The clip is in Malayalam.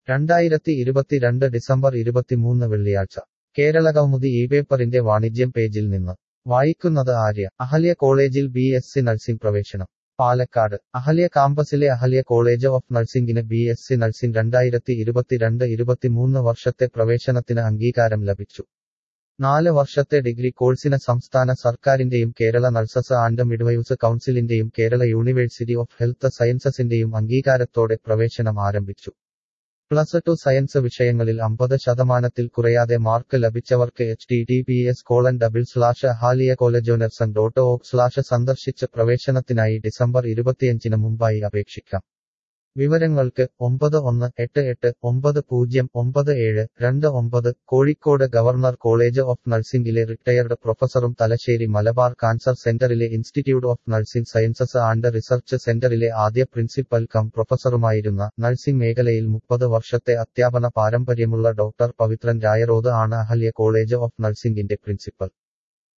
രണ്ടായിരത്തി ഇരുപത്തിരണ്ട് ഡിസംബർ ഇരുപത്തിമൂന്ന് വെള്ളിയാഴ്ച കേരളകൗമുദി ഈ പേപ്പറിന്റെ വാണിജ്യം പേജിൽ നിന്ന് വായിക്കുന്നത് ആര്യ അഹല്യ കോളേജിൽ ബി എസ് സി നഴ്സിംഗ് പ്രവേശനം പാലക്കാട് അഹല്യ കാമ്പസിലെ അഹല്യ കോളേജ് ഓഫ് നഴ്സിംഗിന് ബി എസ് സി നഴ്സിംഗ് രണ്ടായിരത്തി ഇരുപത്തിരണ്ട് ഇരുപത്തിമൂന്ന് വർഷത്തെ പ്രവേശനത്തിന് അംഗീകാരം ലഭിച്ചു നാല് വർഷത്തെ ഡിഗ്രി കോഴ്സിന് സംസ്ഥാന സർക്കാരിന്റെയും കേരള നഴ്സസ് ആൻഡ് മിഡ്വൈവ്സ് കൗൺസിലിന്റെയും കേരള യൂണിവേഴ്സിറ്റി ഓഫ് ഹെൽത്ത് സയൻസസിന്റെയും അംഗീകാരത്തോടെ പ്രവേശനം ആരംഭിച്ചു പ്ലസ് ടു സയൻസ് വിഷയങ്ങളിൽ അമ്പത് ശതമാനത്തിൽ കുറയാതെ മാർക്ക് ലഭിച്ചവർക്ക് H T T P S colon double slash Ahalya college of nursing dot of slash സന്ദർശിച്ച് പ്രവേശനത്തിനായി ഡിസംബർ ഇരുപത്തിയഞ്ചിന് മുമ്പായി അപേക്ഷിക്കാം വിവരങ്ങൾക്ക് ഒമ്പത് ഒന്ന് എട്ട് എട്ട് ഒമ്പത് പൂജ്യം ഒമ്പത് ഏഴ് രണ്ട് ഒമ്പത് കോഴിക്കോട് ഗവർണർ കോളേജ് ഓഫ് നഴ്സിംഗിലെ റിട്ടയർഡ് പ്രൊഫസറും തലശ്ശേരി മലബാർ കാൻസർ സെന്ററിലെ institute of nursing sciences and research സെന്ററിലെ ആദ്യ പ്രിൻസിപ്പൽ കം പ്രൊഫസറുമായിരുന്ന നഴ്സിംഗ് മേഖലയിൽ മുപ്പത് വർഷത്തെ അധ്യാപന പാരമ്പര്യമുള്ള ഡോക്ടർ പവിത്രൻ രായറോത് ആണ് അഹല്യ കോളേജ് ഓഫ് നഴ്സിംഗിന്റെ പ്രിൻസിപ്പൽ